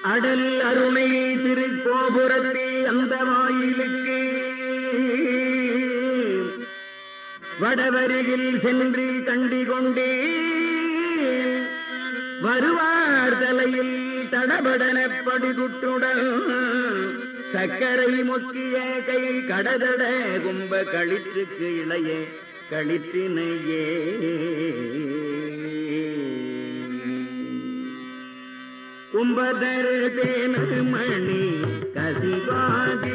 அடல் அருணை திருக்கோபுரத்தே அந்த வாயிலுக்கு வடவருகில் சென்று கண்டி கொண்டே வருவார் தலையில் தடபடன படுகுட்டுடன் சக்கரை முக்கிய கை கடதட கும்ப களிற்றுக்கு இளைய களிற்றினையே கும்பதரு தேனு மணி கசிவாதி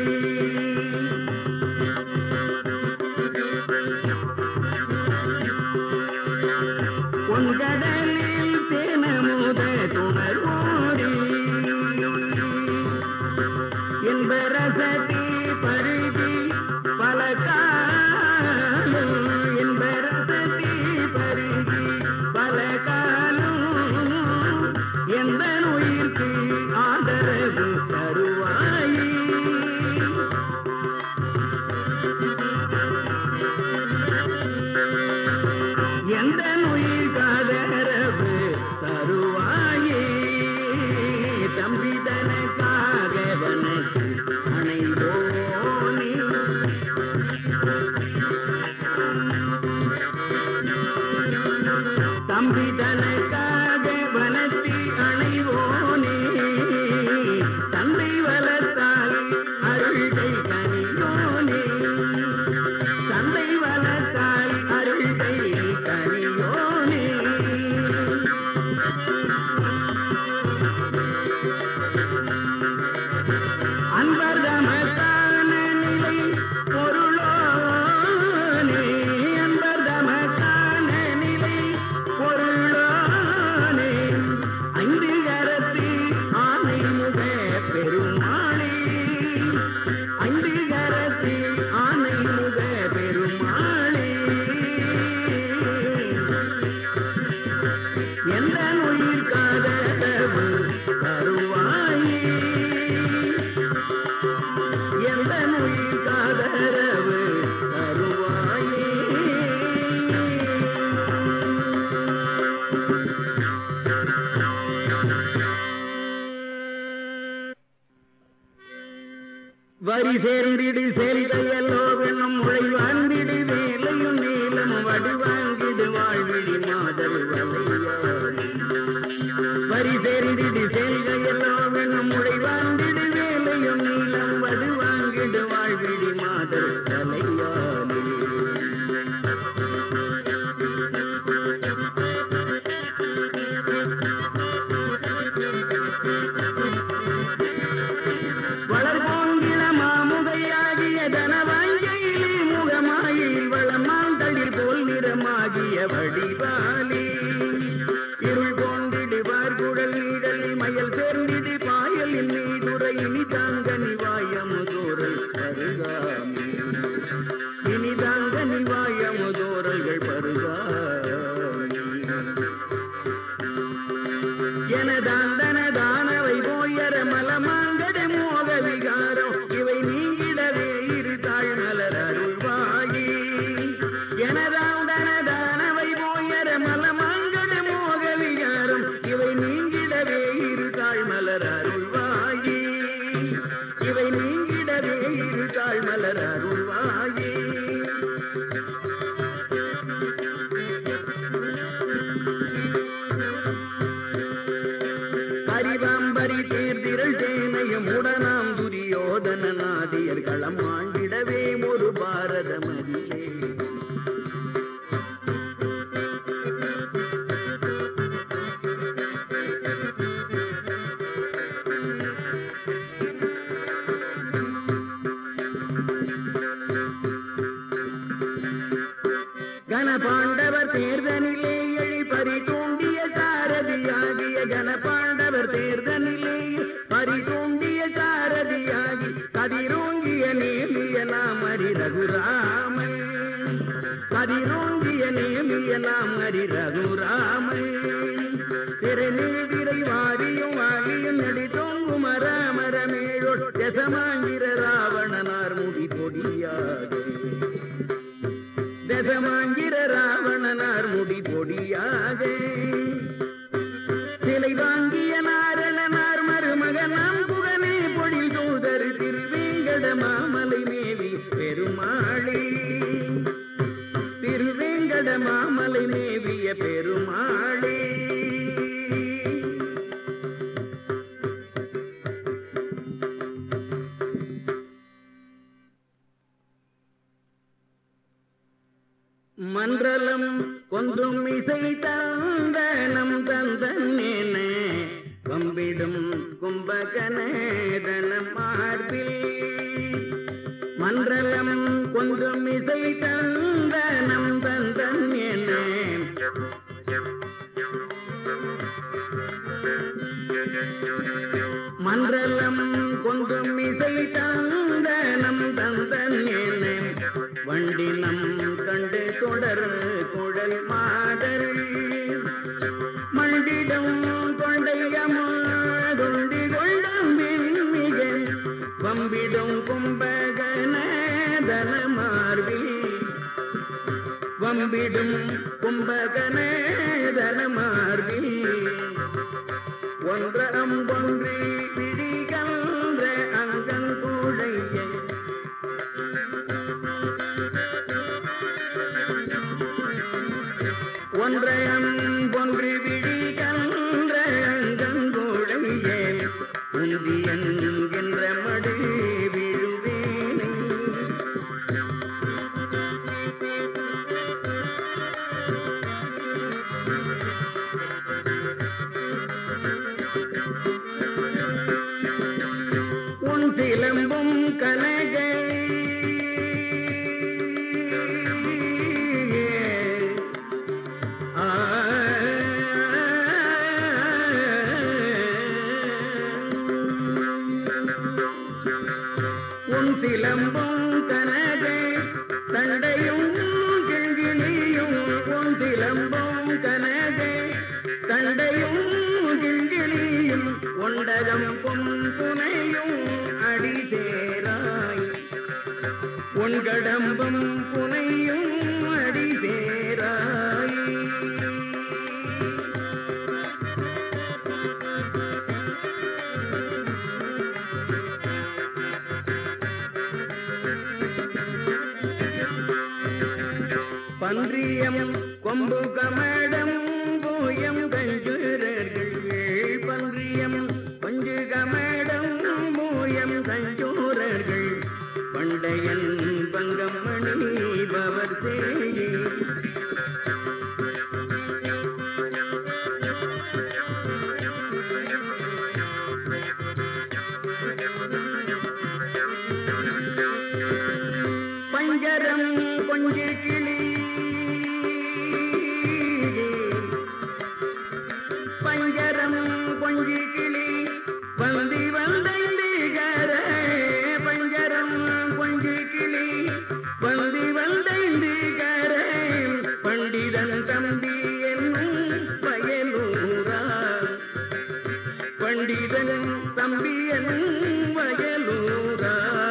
பொன்கடலில் தேனமுத துணர்வோடி என்பரசதி பருகி பல காலம் என்பரசதி பருகி பல காலம் எந்த உயிர்க்கு ஆதரவு தருவாயே எந்த நோய் காதரவு தருவாயே தம்பிதனக்காக வனக்கு அணைந்தோனே தம்பிதனக்காக வனத்தி அணைவோனே தந்தை வளர்த்தால் அருள்கை கனியோனே தந்தை வளர்த்தால் அருள்கை கனியோனே அன்பர் தமக்கான நிலை பொருளோனே அன்பர் தமக்கான நிலை பொருளோனே ஐந்து கரத்து ஆனை முக பெருமாளே ஐந்து கரத்து ஆனை முக பெருமாளே எந்த உயிர் காதரவு தருவாயே எந்த உயிர் காதரவு தருவாயே வரி சேர்ந்திடு செயல்கையல்லோ வெண்ணும் உழை வாழ்ந்திடு வேலையும் நீளம் வடிவாங்கிடு வாழ்விழி மாதல் வலையாடி வரி சேர்ந்திடு செயல்கையல்லோ வெண்ணும் உழை வாழ்ந்திடு வேலையும் நீளம் வடிவாங்கிடு வாழ்விழி மாதல் வலையாடி வளர்போங்கில மாமுகையாகிய தனவாங்கியிலே முகமாயில் வளமாந்தளிர் போல் நிறமாகிய வடிவாலி இருள் போன்றிடுவார் குழல் நீடலி மயல் சேர்ந்திடு பாயலின் நீதுரை இனி தாங்க நிவாயமுதோரல் பருகாமி இனி தாங்க நிவாயமுதோரல்கள் பருகாமி எனதாந்தன தானவை போயர மலமாங்கட மோக விகாரம் இவை நீங்கிடவே இரு தாழ்மலர் அருள்வாயி எனதாந்தன தானவை போயர மலமாங்கட மோக விகாரம் இவை நீங்கிடவே இரு தாழ்மலர் அருள்வாயி இவை நீங்கிடவே இரு தாழ்மலர் அருள்வாயி பரிவாம்பரி தீர்திரள் சேனையும் உடனாம் துரியோதன நாதியர் களம் ஆண்டிடவே ஒரு பாரத மதியே கணபாண்டவர் தேர்தனிலே எழி பறி தூண்டிய சாரதியாகிய கணபாண்டவர் தேர்தனிலே பறி தூண்டிய சாரதியாகி கதிரோங்கிய நேமியலாம் அரி ரகுராமன் கதிரோங்கிய நேமியலாம் அரி ரகுராமன் திறனே விரை வாரியும் வாரியும் நடி தோங்கும் அராமரமேழொட் தசமாங்கிர ராவணனார் முடி பொடியாக தசமாங்கிர ராவணனார் முடி பொடியாக சிலை வாங்கிய நாரணனார் மருமகனார் மாமலை மேவி பெருமாளே திருவேங்கட மாமலை மேவிய பெருமாளே மன்றலம் கொன்றும் இசை தந்தனம் தந்தனேனே வம்பிடும் கும்பகனேதனம் மார்பில் மன்றலம் கொன்றும் இசை தந்தனம் தந்தனேனே மன்றலம் கொன்றும் இசை தந்தனம் தந்தனேனே வண்டினம் கண்டு தொடர் குழல் மாதர் மண்டிடம் கொண்டையமாதுண்டி கொண்டம் மிக வம்பிடும் கும்பகன தனமார்பில் வம்பிடும் கும்பகன தனமார்பில் ஒன்ற அம்பொன்றி பிடிகன்ற அங்கன் கூழையை ஒன்றையம் பொன்று விழிகன்ற அங்கங்கோழையே உந்தி என்கின்ற மடு விழுவேனே உன் சிலம்பும் கனகை ஆ உன் சிலம்பும் கனகை தண்டையும் கிழ்கிழியும் உன் சிலம்பும் கனகை தண்டையும் கிழ்கிழியும் ஒண்டகம் பொன் புனையும் அடி சேராய் உன் கடம்பம் புனையும் அடி சேராய் பன்றியம் கொம்பு கமடம் பூயம் கஞ்சுரர்கள் பன்றியம் கொஞ்சு கமடம் பூயம் கஞ்சூரர்கள் பண்டையன் பங்கம்மணி பவர் சேயே பஞ்சரம் கொஞ்சு கிளி பஞ்சரம் கொஞ்சு கிளி வந்தி வந்தைந்திகர பஞ்சரம் கொஞ்சு கிளி வந்தி வந்தைந்திகர பண்டிதன் தம்பி என்னும் வயலூரா பண்டிதன் தம்பி என்னும் வயலூரா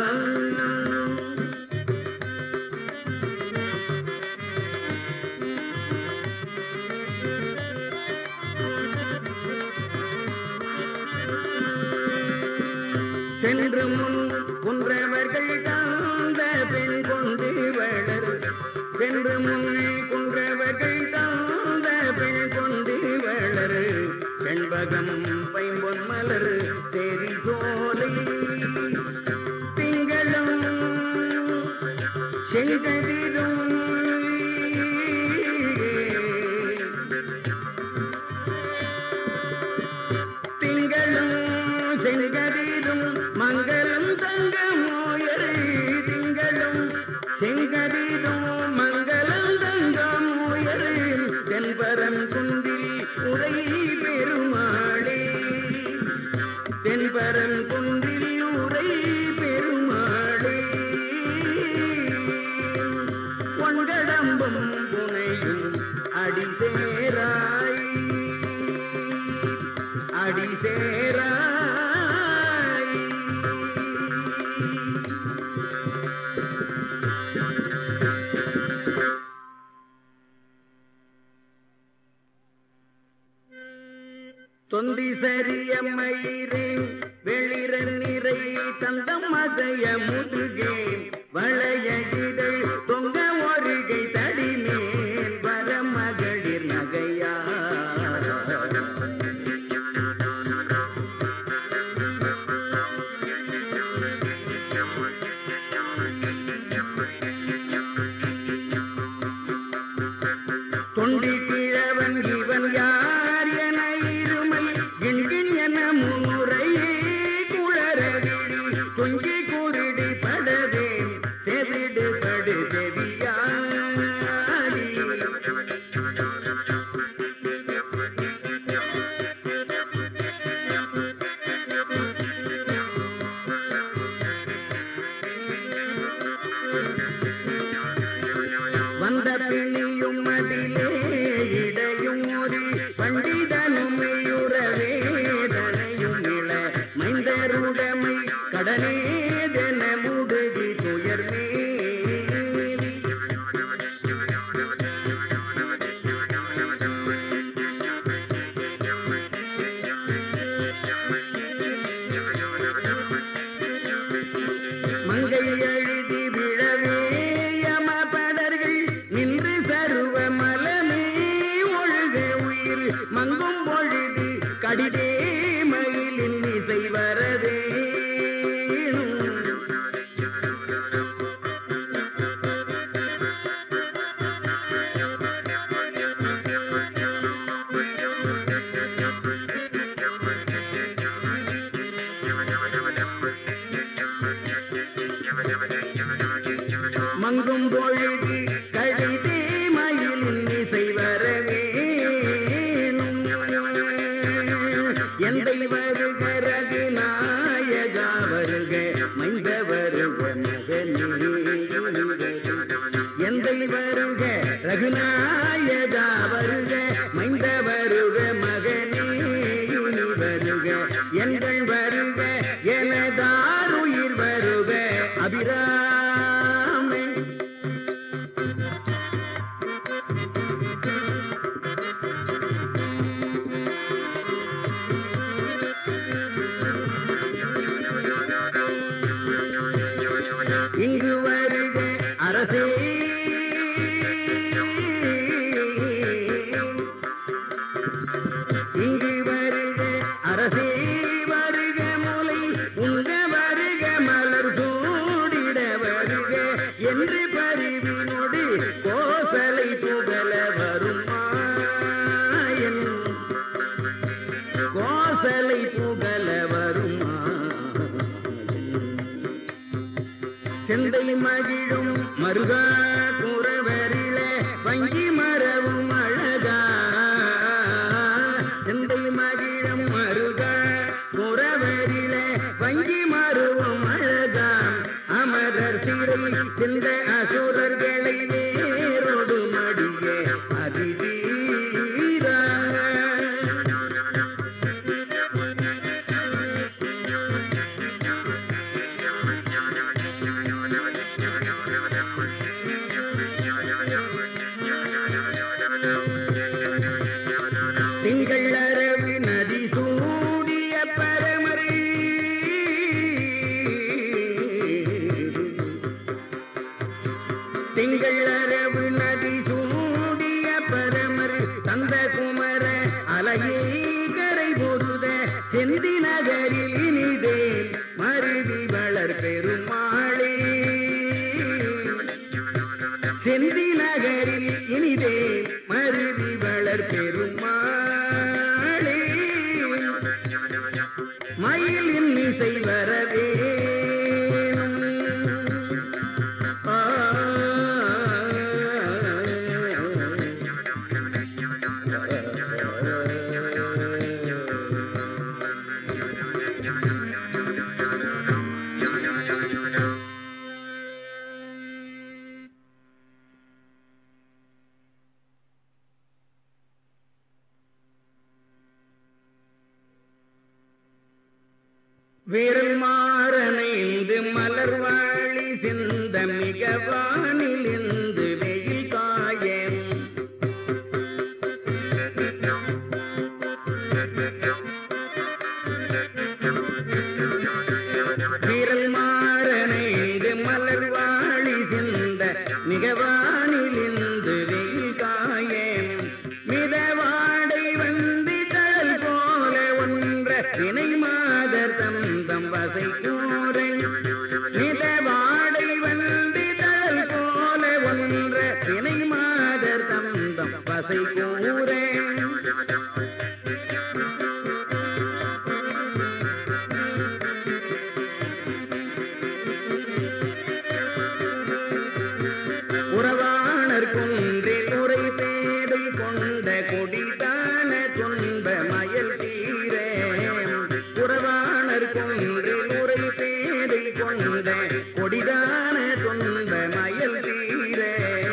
சென்று முன் குன்றவர்கள் தாழ்ந்த பெண் கொண்டு வளர் சென்று முன் குன்றவர்கள் தாழ்ந்த பெண் கொண்டு வளர் பெண்பகம் பைம்பொன் மலர் செறி சோலை திங்களும் செங்கதிரும் திங்களும் செங்கதிரும் மங்களம் தங்கமோயரை திங்களும் செங்கதிரும் மங்களம் தங்கமோயரை தென்பரம் குந்தில் உரை பெருமாளே தென்பரம் குந்தில் உரை பெருமாளே ஒன்றடம்பும் புனையும் அடி சேராய் அடி சேராய் தொந்தி சரியமயிரே வெளிர நிறை தந்தம் மதைய முதுகே வளைய இதழ் தொங்க ஒருகை தடிமேல் வர மகளிர் நகையா தொண்டி கிழவன் இவன் யார் என இருமை எண்கின் என முறையே குளரவிழி கொஞ்சி குருடி படவே செவிடு படு செவியாடி வந்த பிணியும் மதிலே இடையும் ஒரு பண்டிதனும் மெய்யுறவே தனையும் இள மைந்தருடமை கடனேதென முடுகி துயர் மேவி மங்கை எழுதி விழவே யமபடர்கள் நின்று சருவ மலமே ஒழுக உயிர் மங்கும் பொழுது கடிதே மயிலின் இசை வரவே மங்கும் பொழுது கடிதே மயிலின் இசை வரவே எந்தை வருக ரகு நாயகா வருக மைந்த வருக மகனே எந்தை வருக ரகுநாயகா வருக மைந்த வருக மகனே இனி வருக எங்கள் வருக எனதாருயிர் வருக அபிராமே இங்கு வருக அரசே இங்கு வருக அரசே வருக முலை உங்க வருக மலர் சூடிட வருக என்று பரிவினோடு கோசலை புகழ வரும் மாயன் கோசலை புகழ வரும் மாயன் செந்தை மகிழும் மருகா குறவரில வங்கி மரவும் அழகா செந்தை மகிழும் மருகா குறவரில வங்கி மருவும் அழகா அமரர் சிறை சென்ற அசுரர்களை வேரோடு மடிய அதிதீரா திங்கள் அரவு நதி சூடிய பரமரை திங்கள் அரவு நதி சூடிய பரமர் தந்த குமர அலையே கரை பொருத செந்தி நகரில் இனிதே மருதி வளர் பெருமாளே செந்தி நகரில் இனிதே மருதி வளர் பெருமாளே மயிலின் இசை வரவே ஆ விரல் மாறனைந்து மலர் வாழி சிந்த மிக வானிலிருந்து வெயில் காயம் விரல் மாதர் தந்தம் வசை கூரை மிதவாடை வண்டி தழல் போல ஒன்ற தினை மாதர் தந்தம் வசை கூரை உறவாணர் குன்றில் உரை பேதை கொண்ட கொடிதான துன்ப மயல் தீரே உறவாணர் குன்றில் உரை பேதை கொண்ட கொடிதான துன்ப மயல் தீரே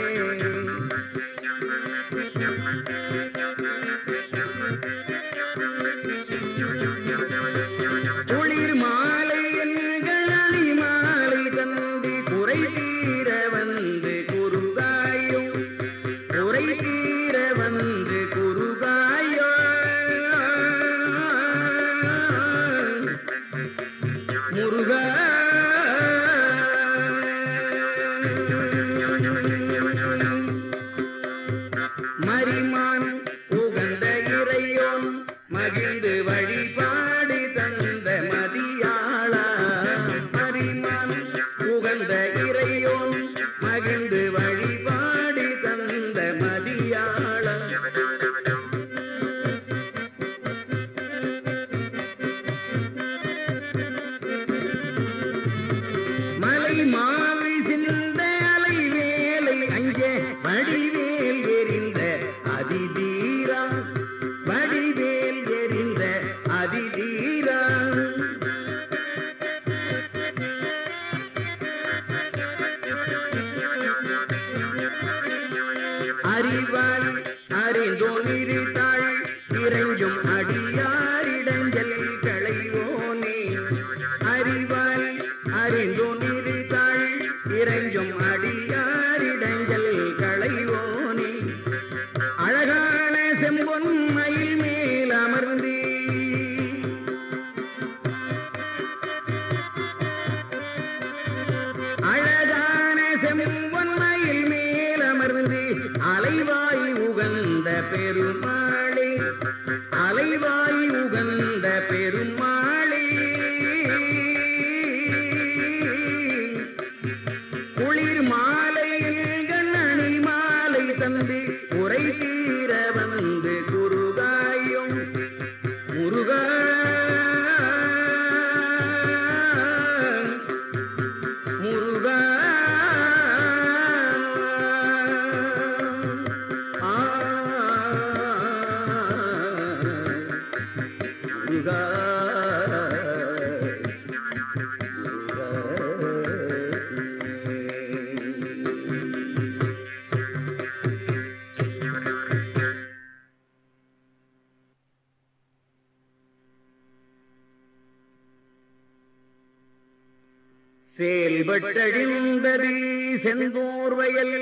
குளிர் மாலை எங்கள் அணி மாலை தந்தி குறை தீர வந்து குறுகாயோ குறை தீர வந்து குறுகாயோ முருகா மரிமான் உகந்த இறையோன் மகிழ்ந்து வழிபாடு தந்த மதியாளா மரிமான் உகந்த இறையோன் மகிழ்ந்து வழிபாடு தந்த மதியாளா மலை மாவி சிந்த அலை வேலை அங்கே வடிவேல் எறிந்த அதிதீரா வடிவேல் எறிந்த அதிதீரா அறிவாள் அறிந்தோனிருத்தாள் இறைஞ்சும் அடியாரிடஞ்சல் களைவோனே அறிவாள் அறிந்தோனிருத்தாள் இறைஞ்சும் அடியாரிடஞ்சல் களைவோனே அழகான செம்பொன்மையில் மேல் அமர்ந்தீ அழகான செம்பொன்மையில் மேல் அமர்ந்து அலைவாய் உகந்த பெருமாளே அலைவாய் உகந்த பெருமாளே குளிர் மாலை கண்ணணி மாலை தந்து உரை தீர வந்து குருகாயும் முருகா முருகா ஆ முருகா செயல்பட்டழிந்தது செந்தூர் வயல்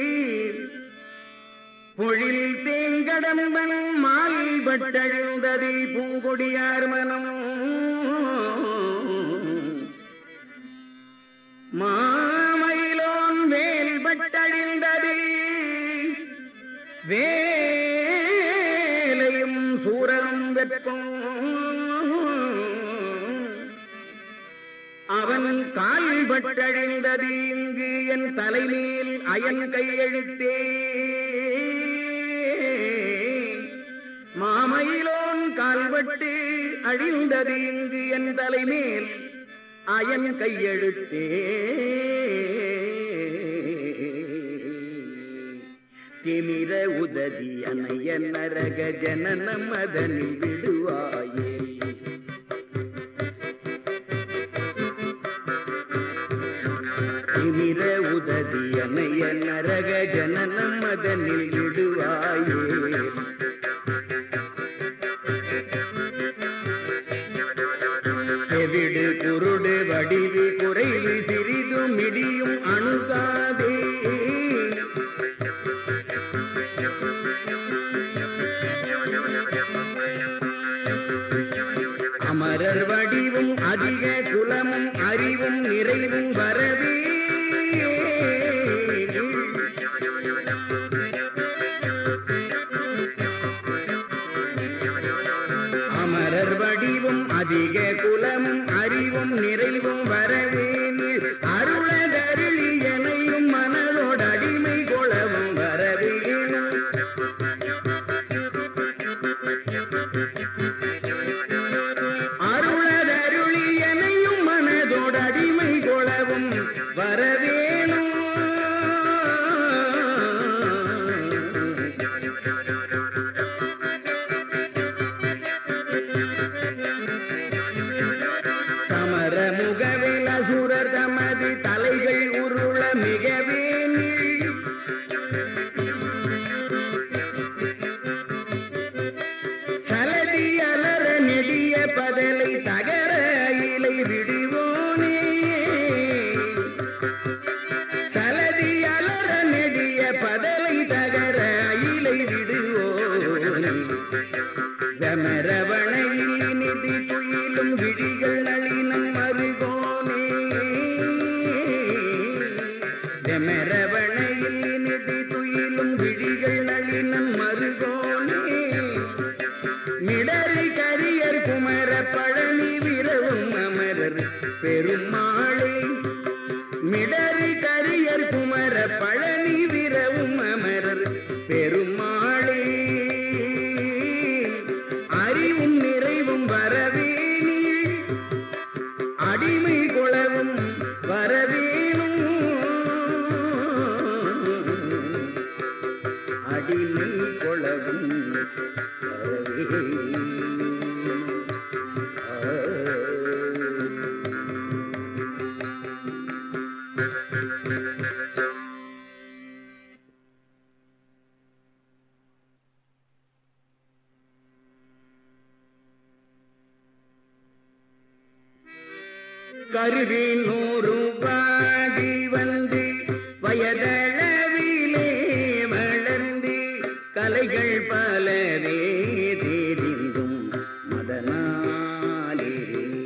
பொழில் தேங்கடம்பன் மால்பட்டழிந்தது பூங்கொடியார் மனம் மாமயிலோன் வேல்பட்டழிந்தது வேலையும் சூரனும் வெப்பம் அவன் கால்பட்டழிந்தது இங்கு என் தலைமேல் அயன் கையெழுத்தே மாமயிலோன் கால்பட்டு அழிந்தது இங்கு என் தலைமேல் அயன் கையெழுத்தே திமிர உதவி அணைய நரக ஜனன மதனில் விடுவாயே திமிர உதவி அணைய நரக ஜனன மதனில் விடுவாயே செவிடு குருடு வடிவு குறைவு சிறிதும் இடியும் அணுகாதே அமரர் வடிவும் அதிக குலமும் அறிவும் நிறைவும் வரவே அமரர் வடிவும் அதிக குல குலமும் அறிவும் நிறைவும் வரவேணி அருளதருளி எனையும் மனதோட அடிமை கொளவும் வரவேணும் அருளதருளி எனையும் மனதோட அடிமை கொளவும் வரவேணும் சமர முகவில் அசுரர் தமது தலைகள் உருள மிகவே நீள். சலதி அலற நெடிய பதலை தகர இலை விடுவோனே சலதி அலற நெடிய பதலை தகர இலை விடுவோனே கமரவணையில் நிதி துயிலும் விழிகள் நளினம் மருகோனே கமரவணையில் நிதி துயிலும் விழிகள் நளினம் மருகோனே மிடரி கரியர் குமர பழனி விரவும் அமரர் பெருமாளே மிடரி கரியர் குமர பழனி விரவும் அமரர் பெருமாளே அறிவும் நிறைவும் வரவேணி அடிமை குளவும் வரவேணும் அடிமை குளவும் வரவேணும் கருவி நூறு பாடி வந்து வயதளவிலே வளர்ந்து கலைகள் பலவே தெரிந்தும் மதனாலே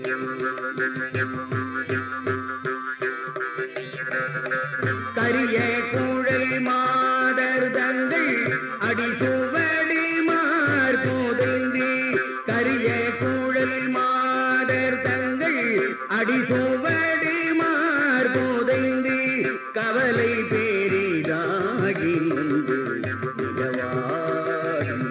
கரிய குழல் மாதர் தங்கள் அடிசுவடி மார் புதைந்து கரிய குழல் மாதர் தங்கள் அடிசுவடி மார் புதைந்து கவலை பெரிதாகி நின்று மிகவாடும்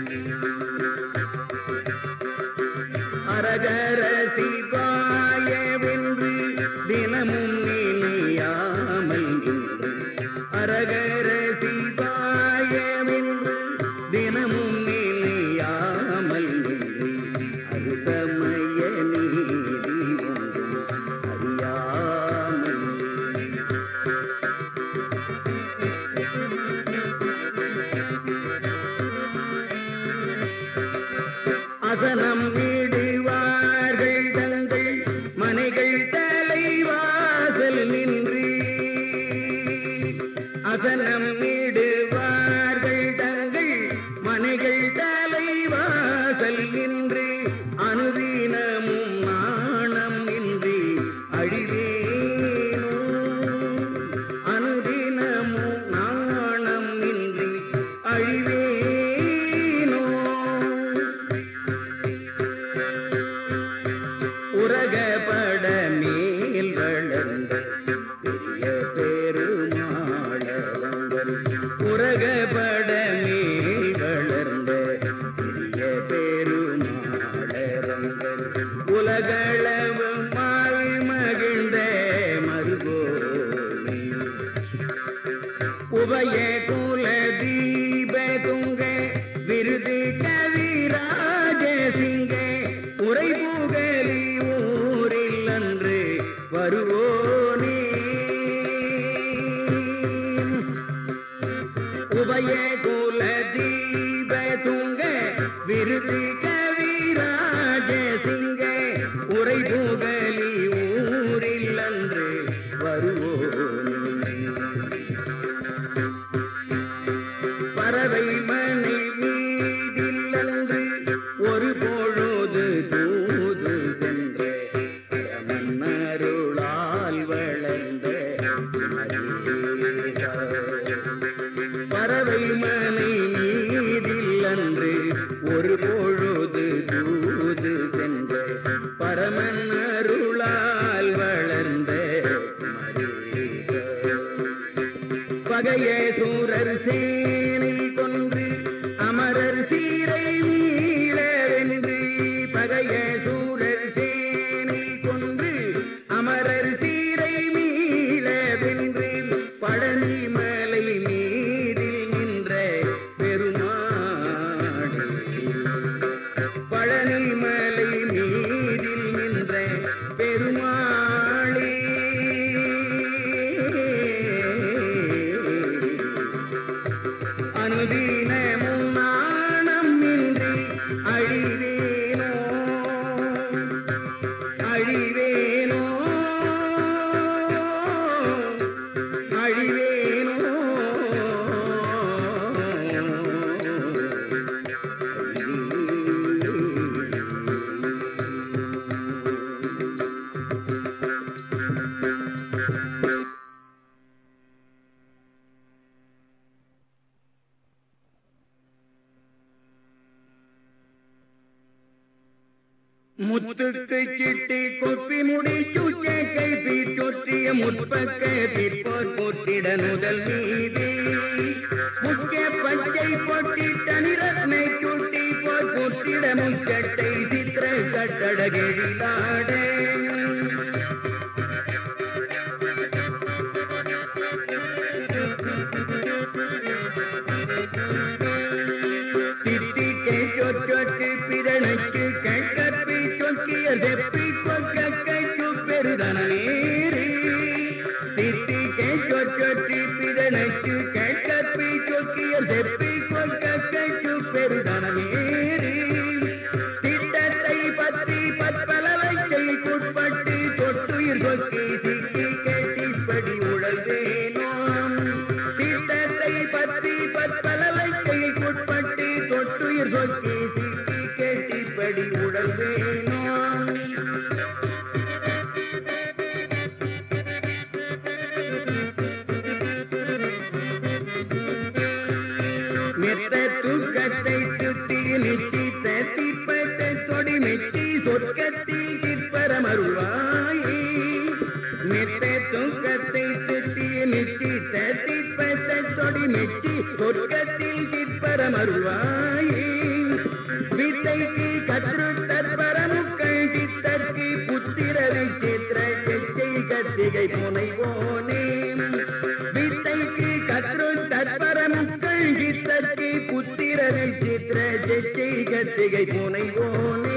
அரகர சிவாயவென்று தினமும் நினையாமல் நின்று அரகர சிவாயவென்று தினமும் நினையாமல் நின்று அருதமய நீதி ஒன்றும் அறியாமல் அசனம் விடுவார்கள் தங்கள் மனைகள் தலைவாசல் நின்று அசனம் விடுவார்கள் தங்கள் மனைகள் தலைவாசல் நின்று அனுதீனமும் நாணம் இன்றி அழிவேனோ அனுதினமும் நாணம் இன்றி அழிவேனோ உரகப்பட மேல் வளர்ந்த பெரிய பெருமாளவங்கள் உரகப்பட மேல் வளர்ந்த பெரிய பெருமாளவங்கள் உலகளவு மாறி மகிழ்ந்த மருகோனி உபய குல தீப துங்க விருது கவிராஜ சிங்க உரை புகழி ஊரில் அன்று வருவோனே அருளால் வளர்ந்த மருக பகைய சூரர் சேனை கொன்று அமரர் சீரை மீள வென்று பகைய சூரர் சேனை கொன்று அமரர் சீரை மீள வென்று பழனி மலை மீதில் நின்ற பெருமாள் பழனி மலை மீதில் நின்ற பெருமாளே அனுதீனமும் நாணம் இன்றி அழிவேனோ அழிவேனோ அழிவேனோ முத்துக்கு சிட்டி கொப்பி முடி சுச்சேக்கை பீச்சொற்றிய முற்பக்க பிற்போர் போட்டிட முதல் மீதி முக்கிய பச்சை பொட்டிட்ட நிறத்னை சுட்டி போர் பொட்டிட முச்சட்டை சித்திர கட்டட கெழிலாட தித்திக்கை சொச்சொட்டு பிறனுக்கு கட்டப்பி சொக்கிய செப்பி கொக்கை சுப்பெருதன நேரி தித்திக்கை சொச்சொட்டி பிறனுக்கு கட்டப்பி சொக்கிய செப்பி கொக்கை சுப்பெருதன நேரி திட்டத்தை பற்றி பற்பலவை குட்பட்டு தொட்டுயிர் கொக்கி சிக்கி கேட்டிப்படி உழல்வேனோம் திட்டத்தை பற்றி பற்பலவை குட்பட்டு தொட்டுயிர் கொக்கி சிக்கி கேட்டிப்படி உழல்வேனோம் மெத்த தூக்கத்தை சுத்தி நிச்சி தத்திப்பட்ட சொடி மெச்சி சொர்க்கத்தி கிற்பரமருவாயே மெத்த தூக்கத்தை சுத்தி நிச்சி தத்திப்பட்ட சொடி மெச்சி சொர்க்கத்தில் கிற்பரமருவாயே வித்தைக்கு கத்ரு தற்பரமுக்கள் சித்தற்கு புத்திரரை சேத்திர செச்சை கத்திகை புனைவோனே வித்தைக்கு கத்ரு தற்பரமுக்கள் சித்தற்கு புத்திரரை சித்திர செச்சை கத்திகை புனைவோனே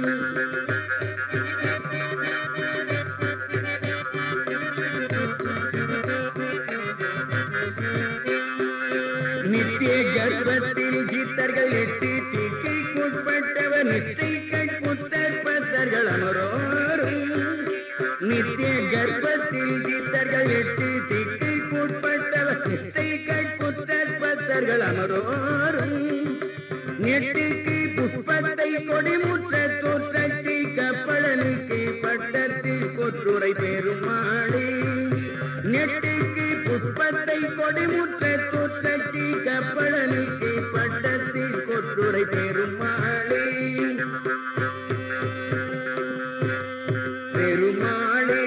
நித்திய கர்ப்பத்தில் சித்தர்கள் எட்டு தீக்கைக்குட்பட்டவர் நிச்சைகள் புத்தர் பத்தர்கள் அமரோரும் நித்திய கர்ப்பத்தில் சித்தர்கள் எட்டு தீக்கைக்குட்பட்டவர் நிச்சைகள் புத்தர் பத்தர்கள் அமரோரும் நெட்டுக்கு புஷ்பத்தை கொடிமுற்ற தோற்றத்தை கப்பலனுக்கு பட்டத்தில் கொற்றுரை பெருமாளே நெட்டுக்கு புஷ்பத்தை கொடிமுற்ற தோற்றத்தை கப்பலனுக்கு பட்டத்தில் கொற்றுரை பெருமாளே பெருமாளே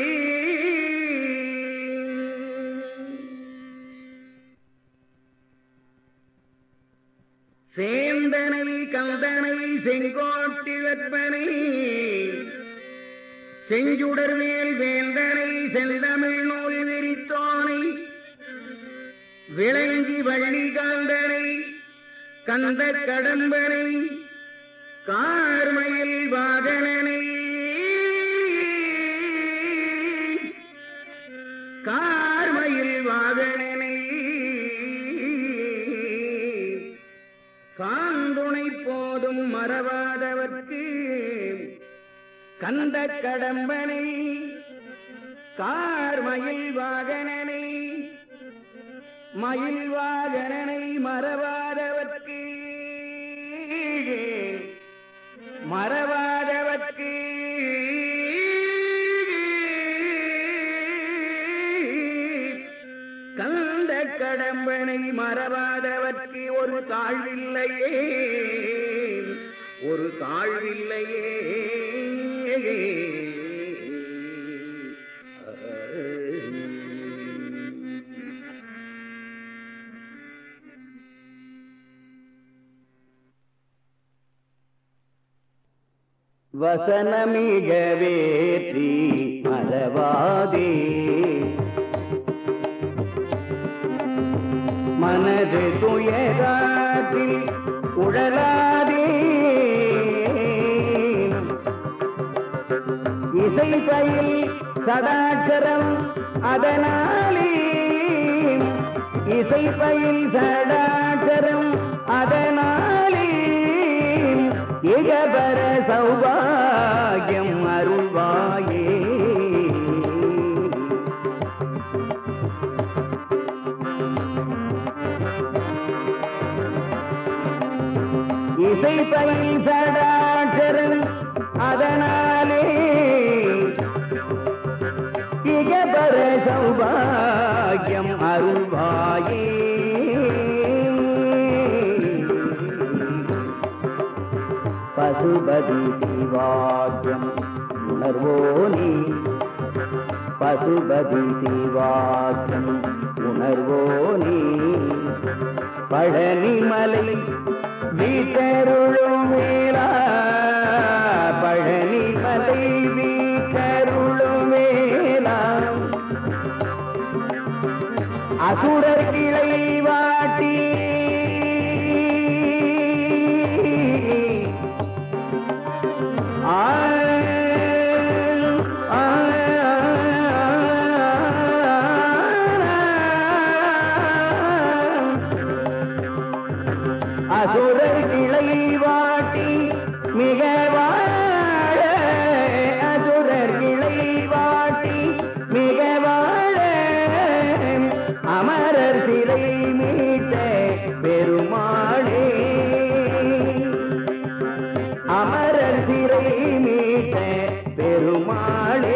சேந்தனை கந்தனை செங்கோட்டி வெப்பனை செஞ்சுடர் மேல் வேந்தனை செந்தமிழ் நூல் விரித்தோனை விளங்கி வள்ளி காந்தனை கந்த கடம்பனை கார்மயில் வாகனனை கார்மயில் வாகனனை காந்துணை போதும் மறவாதவர்க்கு கந்த கடம்பனை கார்மயில் வாகனனை மயில் வாகனனை மறவாதவர்க்கு மறவாதவர்க்கு கந்த கடம்பனை மறவாதவர்க்கு ஒரு தாழ்வில்லையே ஒரு தாழ்வில்லையே வசனமிகவேற்றி மறவாதே மனது துயராற்றில் உழலாதே இசை பயில் சதாச்சரம் அதனாலே இசை பயில் சடாச்சரம் அதனாலே இகபர சௌபாகியம் அருள்வாயே இசை பயில் சடாச்சரம் அதனாலே இகபர சௌபாகியம் அருள்வாயே பசுபதி சிவாக்கியம் உணர்வோனே பசுபதி சிவாக்கியம் உணர்வோனே பழனிமலை வீட்டருளும் வேளா பழனிமலை வீட்டருளும் வேளா அசுரர் கிளை வாட்டி ஆ, ஆ, அசுரர் கிளை வாட்டி மிக வாழ அசுரர் கிளை வாட்டி மிக வாழ அமரர் சிறை மீட்ட பெருமாளே அமரர் சிறை மீட்ட பெருமாளே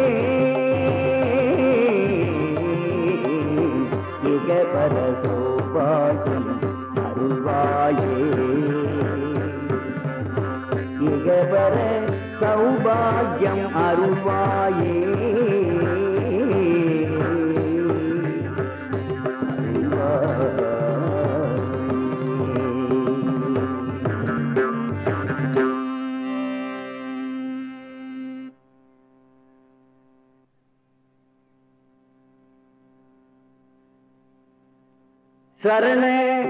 மிக பர சௌபாகியம் அருள்வாயே மிக பர சௌபாகியம் அருள்வாயே அருள்வாயே. சரண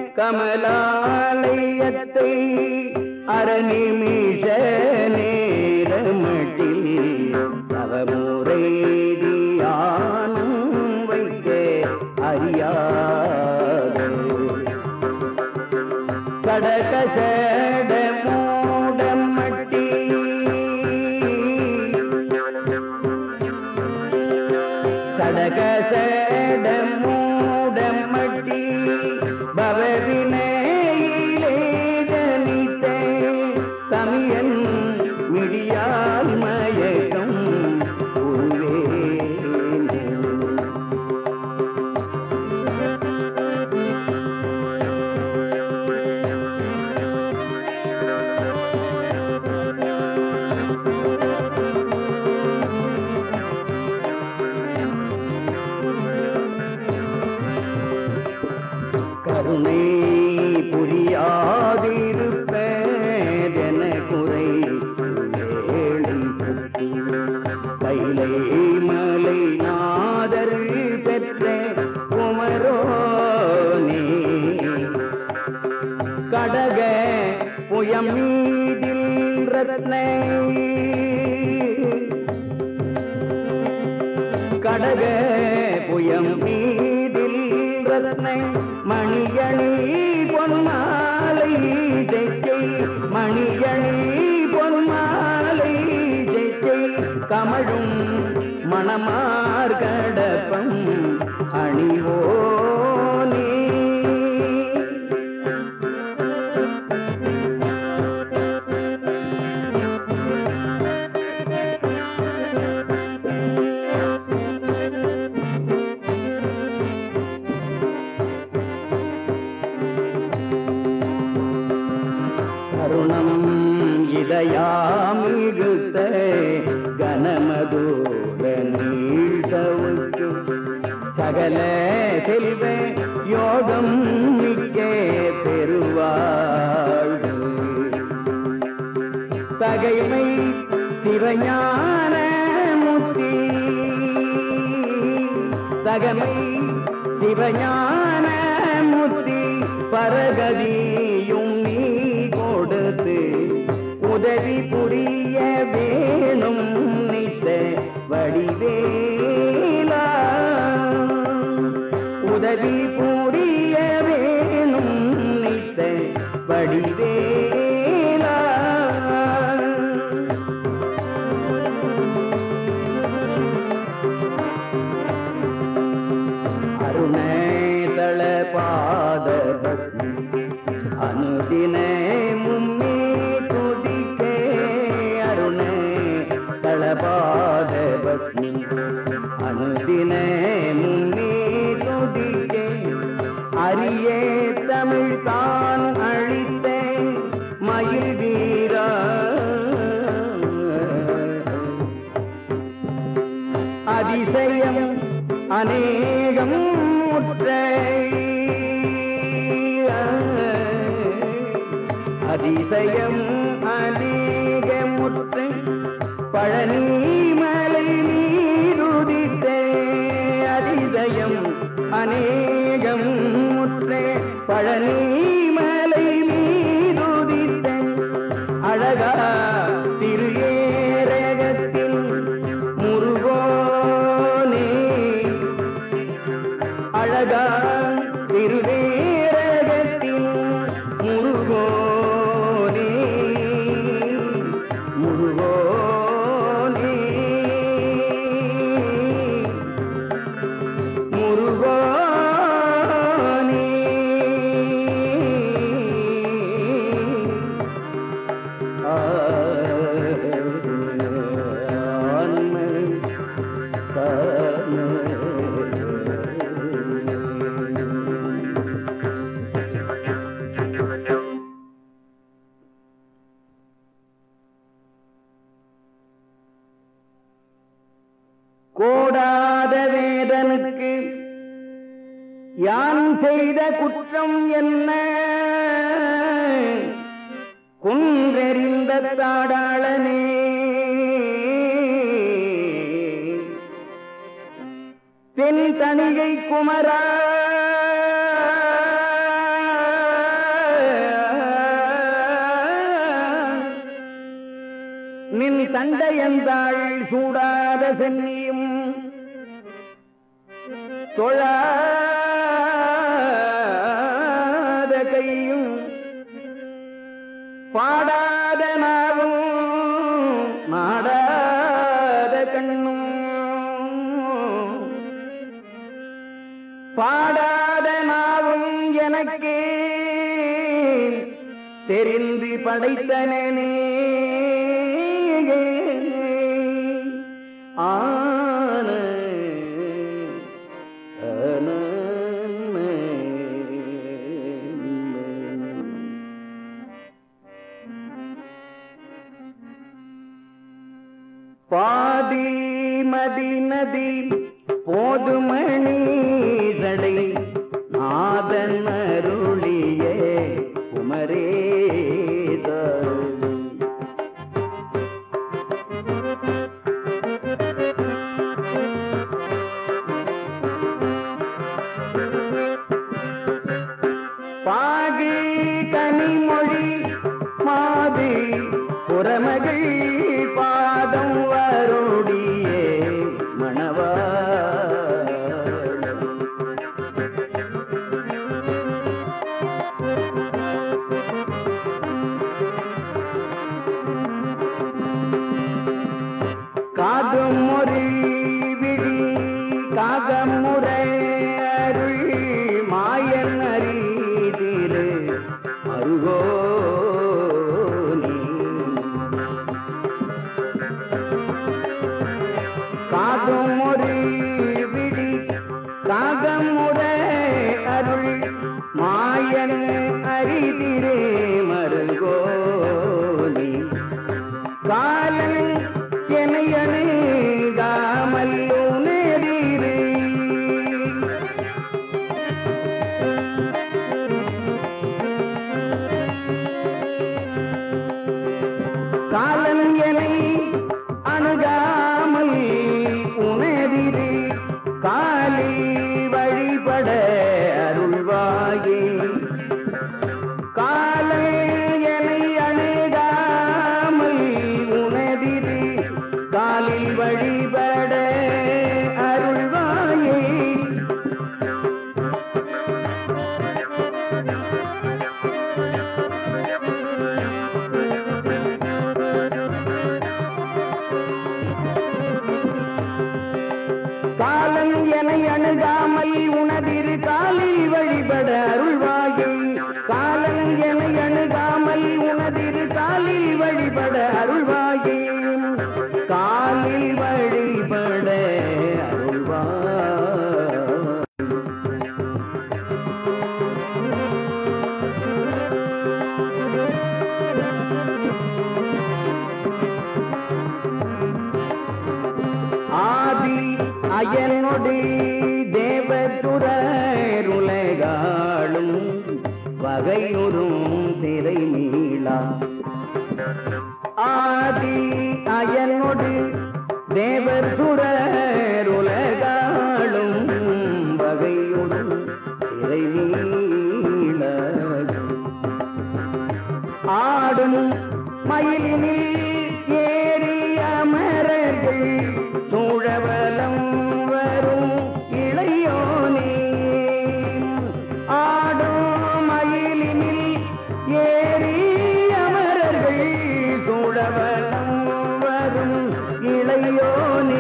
கமலாலயத்தை அரநிமிஷ நேரமட்டில் தவமுறை தியானம் வைக்க அறியாது கடக சட மூடம் மட்டி சடக சட மூடம் மட்டி பவவினையிலே ஜனித்த தமியன் மிடியால் மயக்கம் உருவேனே. கருணை புரியாதிருப்பதென குறை ஏழை புத்தி கைலை மலை நாதர் பெற்ற குமரோனே கடக புயம் மீதில் ரத்னை கடக புயம் மீதில் ரத்னை மணியணி பொன்மாலை ஜெய்கை மணியணி பொன்மாலை ஜெய்கை கமழும் மணமார்கடப்பம் அணிவோனே கருணம் இதயாமிகுத்த கனமதூர நீழ்தவுக்கு சகல செல்வ யோகம் மிக்க பெருவாழ்வு தகைமை சிவஞான முத்தி தகமை சிவஞான முத்தி பரகதியும் நீ கொடுத்து உதவி புரிய வேணும் நித்த வடிவேலா உதவி புரிய வேணும் நித்த வடிவேலா அருணேதள பாத அனுதின முன்னே துதிக்கே அருணே தளபாத பக்னி அனுதின முன்னே துதிக்கே அரிய தமிழ் தான் அழித்த மயில் வீரா அதிசயம் அநேகம் முற்ற அதிசயம் அநேகமுற்ற பழனி மலை நீருதித்த அதிசயம் அநேகம் முற்ற பழனி மலை நீருதித்த அழகா திரு ஏரகத்தில் முருகோனே அழகா திருவேரகத்தில் முருகோனே முருகோனே முருகோனே ஆன்ம கோடாத வேதனுக்கு யான் செய்த குற்றம் என்ன குன்றெறிந்த தாடாளனே தென் தணிகை குமரா நின் தண்டையந்தாள் சூடாத சென்னியும் தொழாத கையும் பாடாத நாவும் நாடாத கண்ணும் பாடாத நாவும் எனக்கே தெரிந்து படைத்தனே ஆன பாதி மதி நதி போதுமணி தடை நாதன் அருளிய குமரேத பாகு கனிமொழி மாது புறமகள் பாதம் வருடியே மணவா காதும் ஒரு விழி காகம் முறை அருள் மாயன் அறிதிரு அருகோ காதும் ஒரு விழி காகம் முறை அருள் மாயன் அறிதிரே மருகோனி காலன் எனையணுகாமல் உணரீரு காலன் எனை காலம் என அணுகாமல் உனதிரு காலில் வழிபட அருள்வாயே காலம் என அணுகாமல் உனதிரு காலில் வழிபட அருள்வாயே காலில் வழிபட அருள்வாயே ஆதி அயனொடு தேவதுரருலகாளும் வகையுறும் திரை நீளா ஆதி அயனொடு தேவதுரருலகாளும் வகையுறும் திரை நீளா ஆடும் மயிலினில் ஏறி அமரர்கள் சூழவலம் வரும் இளையோனே ஆடும் மயிலினில் ஏறி அமரர்கள் சூழவலம் வரும் இளையோனே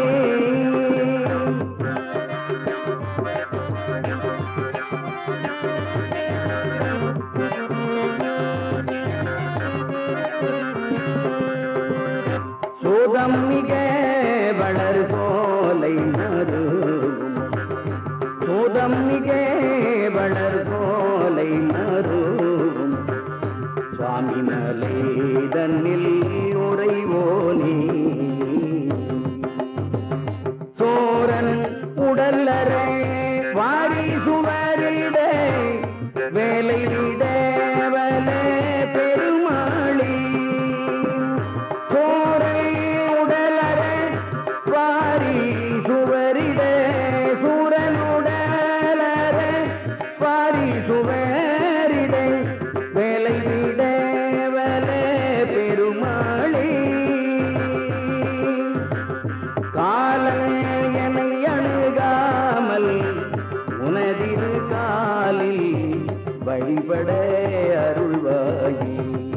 சோதம் மிக வளர் சோலை மருவும் சோதம் மிக வளர் சோலை மருவும் சுவாமி மலை தன்னில் உறைவோனே சோரன் உடல்லற வாரி சுவரிட வேலை விடவல பெருமாளி சோரை உடலற வாரி சுவரிட சூரன் உடலற வாரி சுவரிட வேலை விடவல பெருமாளி காலனை அணுகாமல் உனதிரு காலில் வழிபட அருள்வாயே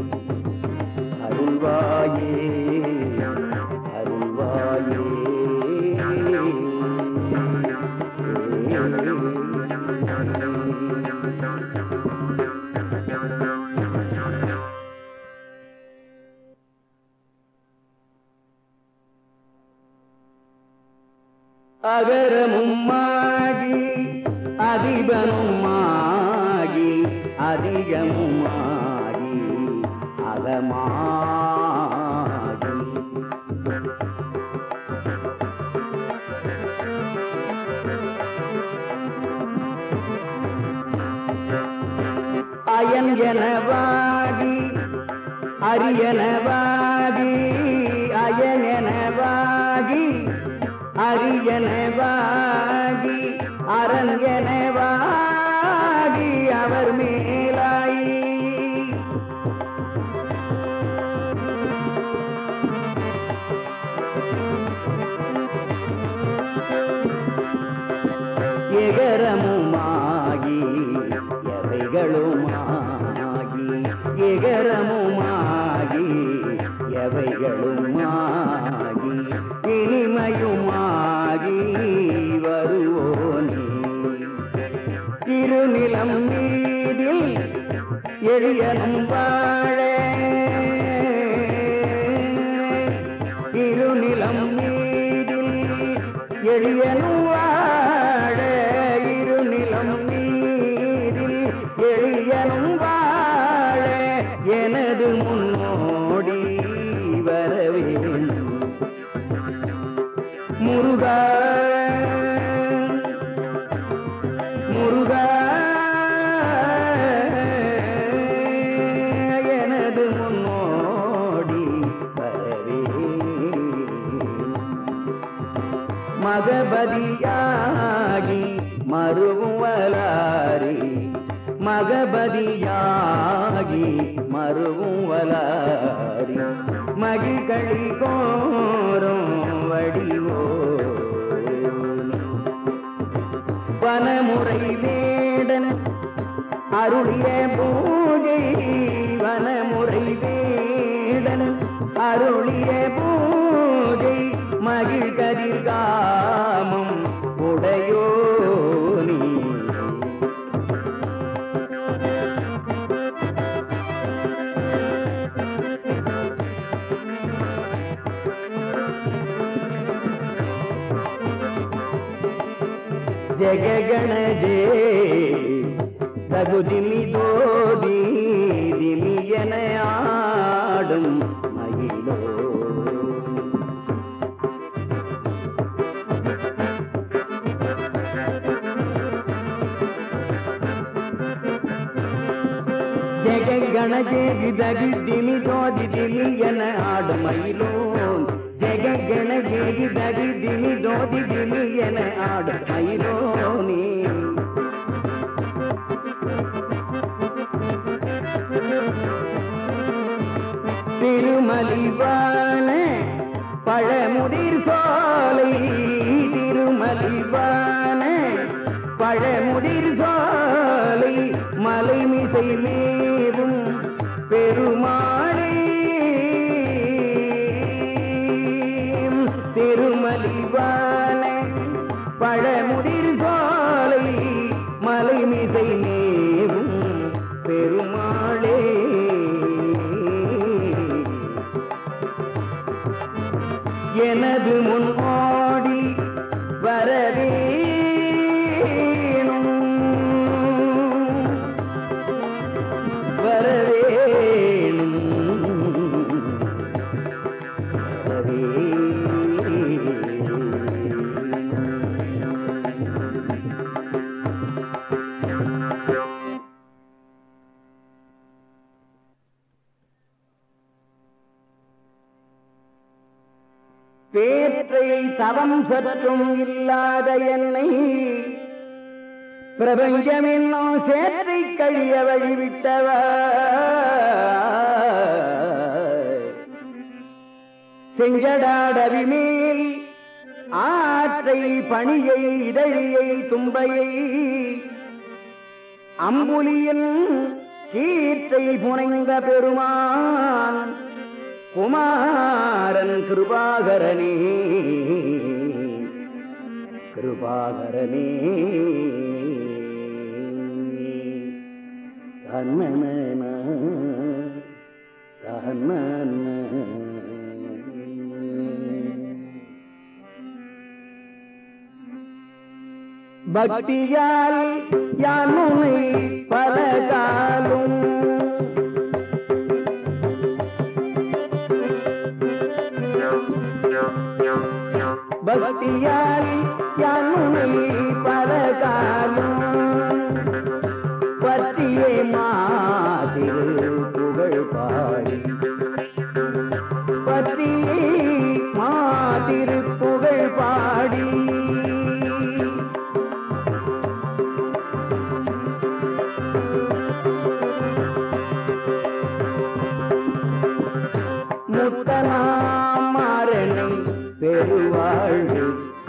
அருள்வாயே அருள்வாயே அகரமும் ஆகி அதிபனும் ஆகி அதிகமும் ஆகி அகமாகி அயன் எனவாகி அரியனவாகி அயனவாகி அரியனவாகி அரண்யனவாகி அவர் மேலாயி எகரமுமாகி எவைகளுமாகி எகரமுமாகி எவைகளுமாகி இனிமையுமாகி வருவோனே திருநிலம் மீதில் எளியனும் வாழ இருநிலம் மீதில் எளியனும் வாழ இருநிலம் மீதில் எளியனும் வாழ எனது முன்னோடி வர வேண்டும் முருகா முருகா எனது முன்னோடி வரவே மகபதியாகி மறுவலாரி மகபதியாகி மறுவலாரி மகிழ்களி கோரும் வடிவோ வனமுறை வேடன் அருளிய பூஜை வனமுறை வேடன் அருளிய பூஜை மகிழ் கதிர்காமம் ஜெககணஜே தகுதிமி தோதி திமி என ஆடும் மகிழோ ஜெககணஜேதி தகு திமி தோதி திமி என ஆடும் மயிலோன் ஜெககணஜேதி தகு திமி தோதி திமி என ஆடும் மயிலோனே திருமலிவான பழமுதிர் சோலை திருமலிவான பழமுதிர் சோலை மலைமிசை மேவும் பெருமாளே திருமலிவான பழமுதிர் சோலை மலைமிசை மேவும் பெருமாளே எனது முன் ஓடி வரவேணும் வரவேணும் வரவேணும் பேற்றை தவம் சற்றும் இல்லாத என்னை பிரபஞ்சமென்னும் சேற்றை கழிய வழிவிட்டவ செஞ்சடாடவிமேல் ஆற்றை பணியை இதழியை தும்பையை அம்புலியின் கீர்த்தை புனைந்த பெருமான் குமாரன் கிருபாகரனே கிருபாகரனே தன்னன பக்தியால் யானுனை பல காலும் பக்தியால் யானுனை பல காலும் பத்தியே மாதிரு புகழ் பாடி பத்தியே மாதிரு புகழ் பாடி முத்தனாமரணை பெருவாழ்வு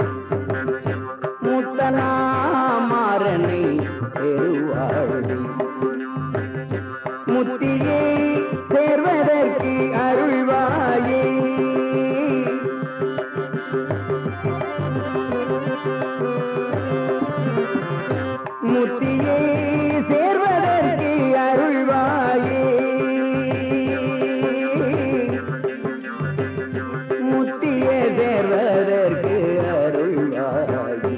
முத்தனாமரணை பெருவாழ்வு முத்தியே சேர்வதற்கு அருள்வாயே முத்தியே சேர்வதற்கு அருள்வாயே முத்தியே சேர்வதற்கு அருள்வாயே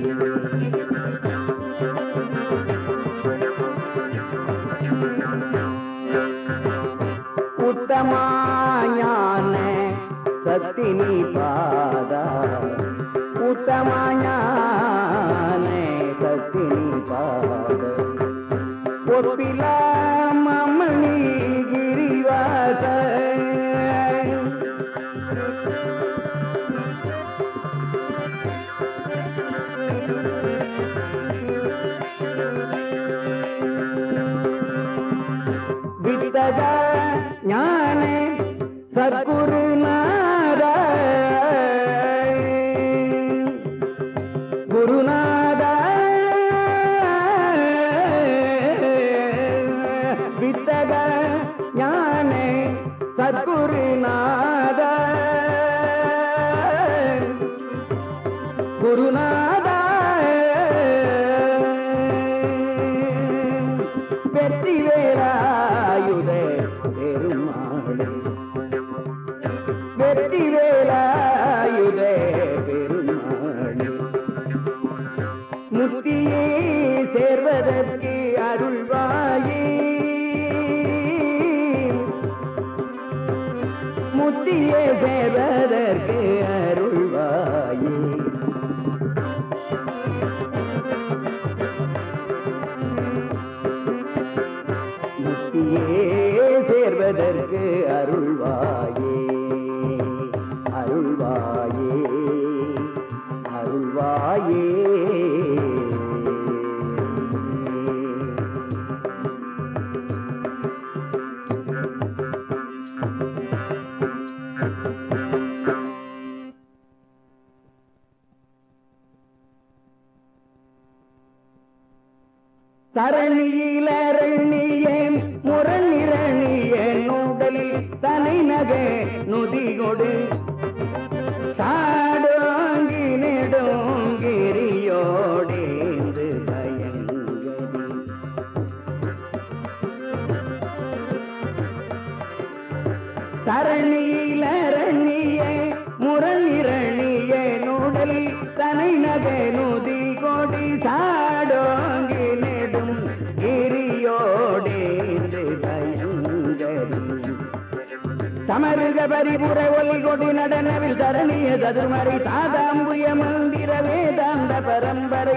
உத்தமாயான சத்தினி பாதா உத்தமாயான சத்தினி பாத ஒப்பிலா மமணி கிரிவாச வித்தக ஞான சத்குருநாத குருநாத வித்தக ஞான சத்குருநாத குருநாத வெற்றி வேலாயுத பெருமாளே வெற்றி வேலாயுத பெருமாளே முத்திய சேர்வதற்கு அருள்வாயே முத்தியே சேர்வதற்கு அருள்வாயே முத்தியே சேர்வதற்கு அருள்வாயே அருள்வாயே அருள்வாயே தரணியிலரணியே முரணிரணிய நூடலில் தனை நகை நுதிகொடு சாடோங்கி நெடுங்கிரியோடேந்து பயங்கரி தரணியிலரணிய முரணிரணிய நூடல் தனை நகை நுதி கொடி சாடோங்கி நெடும் கிரியோடேந்து பயங்கரி சமருக பரிபுர ஒலி கொடி நடனவில் தரணிய சதுர்மறை சாதாம்புய மந்திர வேதாந்த பரம்பரை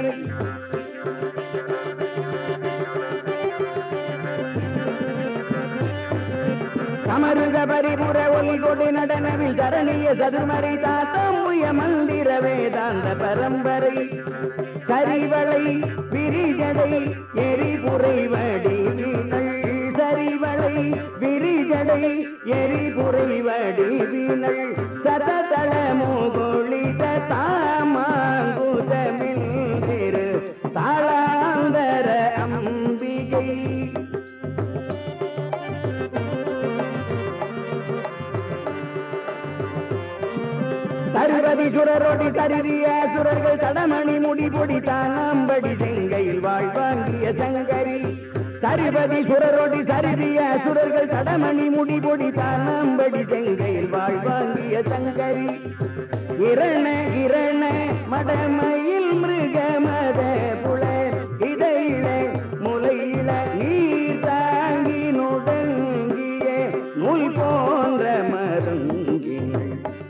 சமருக பரிபுர ஒலி கொடி நடனவில் தரணிய சதுர்மறை சாதாம்புய மந்திர வேதாந்த பரம்பரை கரிவளை விரிஜடை எரிபுரை வடிவினள் சரிவளை விரிஜடை எரிபுரை வடிவினள் சததள முகுளித தாமாங்குதமில் திரு தாளாந்தர அம்பிகை தருவதி சுரரொடி கருதிய சுரர்கள் தடமணி முடிபொடி தானாம்படி செங்கையில் வாழ்வாங்கிய சங்கரி தருவதி சுரரொடி கருதிய சுரர்கள் தடமணி முடிபொடி தானாம்படி செங்கையில் வாழ்வாங்கிய சங்கரி இரண இரண மடமையில் மிருக மத புல இடையில முலையில நீர் தாங்கி நுடங்கிய நூல் போன்ற மருங்கினள்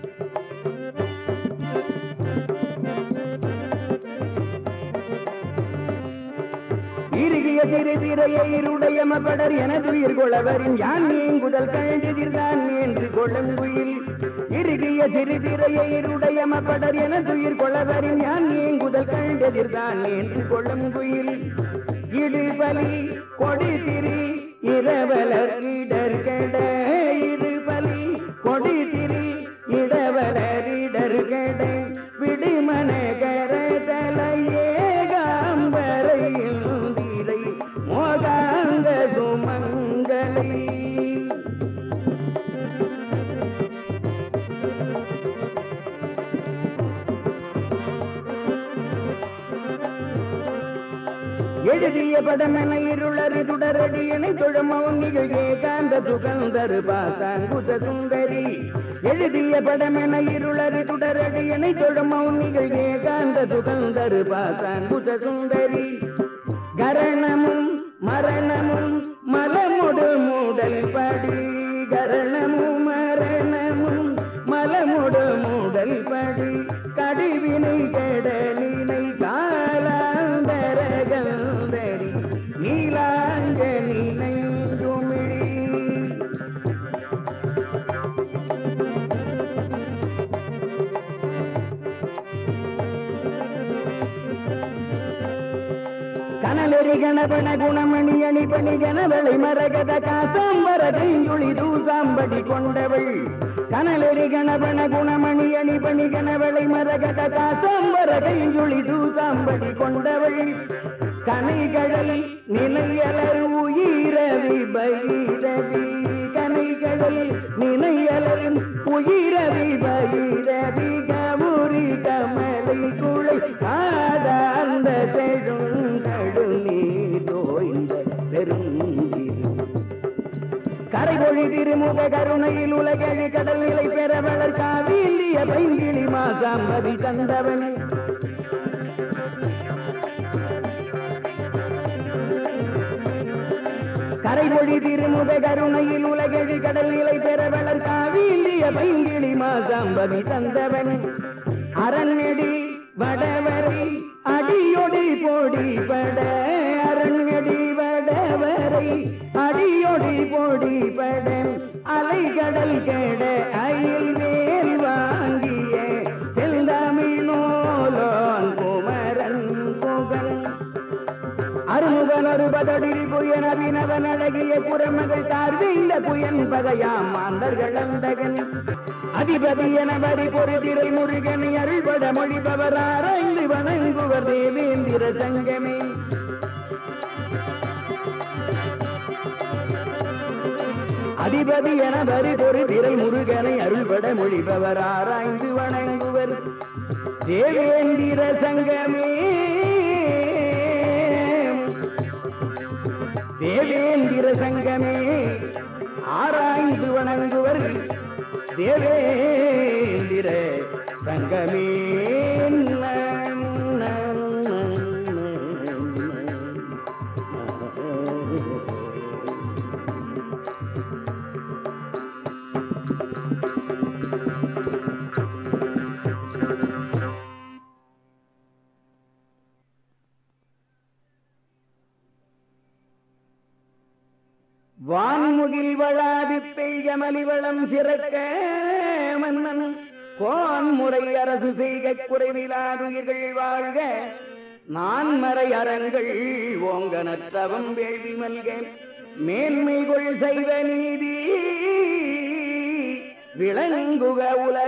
இறுகிய சிறு திரையை இருடைய மபடர் எனது உயிர் கொளவரின் யான் நீங்குதல் கழஞ்செதிர்தான் என்று கொள்ளங்குயில் இறுகிய சிறு திரையை இருடைய மபடர் எனது உயிர் கொளவரின் யான் நீங்குதல் கழஞ்செதிர்தான் என்று கொள்ளங்குயில் இடுபலி கொடி திரி இரவலர் இடர் கெட இடுபலி கொடி திரி இடவலர் இடர் கெட விடுமன கரதலையே காம்பரையில் திரை மோகாந்த சுமங்களை எழுதிய படமென இருளறி துடரடியனை தொழமௌனிகள் ஏகாந்த சுகந்தரு பாசாங்குத சுந்தரி எழுதிய படமென இருளறி துடரடியனை தொழமௌனிகள் ஏகாந்த சுகந்தரு பாசாங்குத சுந்தரி கரணமும் மரணமும் மலமுடு மூடல் படி கரணமும் மரணமும் மலமுடு மூடல் படி கடிவினை கடலினை காலாந்தர கந்தரி நீலாஞ்சனி நெஞ்சுமிழி கனலெறி கணபன குணமணி அணிபணி ஜனவளை மரகத காசாம்பர கையுளி தூசாம்படி கொண்டவள் கனலெறி கணபன குணமணி அணிபணி கனவளை மரகத காசாம்பர கையுளி தூசாம்படி கொண்டவள் கனைகடல் நிலையலர் உயிரவி பைரவி கனைகடல் நிலையலர் உயிரவி பைரவி கமுரி கமலை குளை காதார்ந்த செழுங்கடு நீர் தோய்ந்த பெருந்திரு கரைபொழி திருமுக கருணையில் உலகழி கடல் நிலை பெற வளர் காவிலிய பைங்கிளி மாசாம்பதி தந்தவனே கரைமொழி திருமுக கருணையில் உலகெழு கடல் நிலை பெற வளர்க்காவி இந்திய பைங்கிளி மாசாம்பவி தந்தவன் அரண்நெடி வடவரை அடியொடி போடி பட அரண்நெடி வடவரை அடியொடி போடி பட அலைகடல் கெட அயில் மேல் வாங்கிய செந்தமிழோலோன் குமரன் புகழ் அருமுகன் அறுபதடில் புயன் அபினவன் அழகிய புறமகள் தார்விந்த புயன் பகையாம் மாந்தர்கள் அந்தகன் அதிபதி என வரி பொறுதிரை முருகனை அருள்பட மொழிபவர் ஆராய்ந்து வணங்குவர் தேவேந்திர சங்கமே அதிபதி என வரி பொறுதிரை முருகனை அருள்பட மொழிபவர் ஆராய்ந்து வணங்குவர் தேவேந்திர சங்கமே தேவேந்திர சங்கமே ஆராய்ந்து வணங்குவர் தேவேந்திர சங்கமே வான்முகில் வளாது பெய்ய மலிவளம் சிறக்க மன்னன் கோன்முறை அரசு செய்க குறைவிலாதுயிர்கள் வாழ்க நான்மறை அறங்கள் ஓங்க நற்றவம் வேள்வி மல்க மேன்மைகள் செய்வ நீதி விளங்குக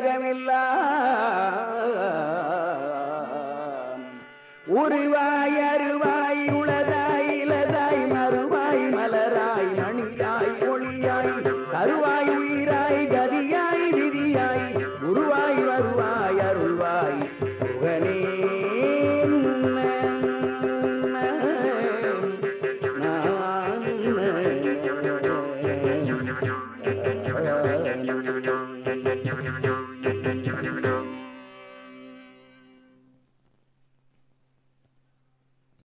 உலகமெல்லாம் உருவாய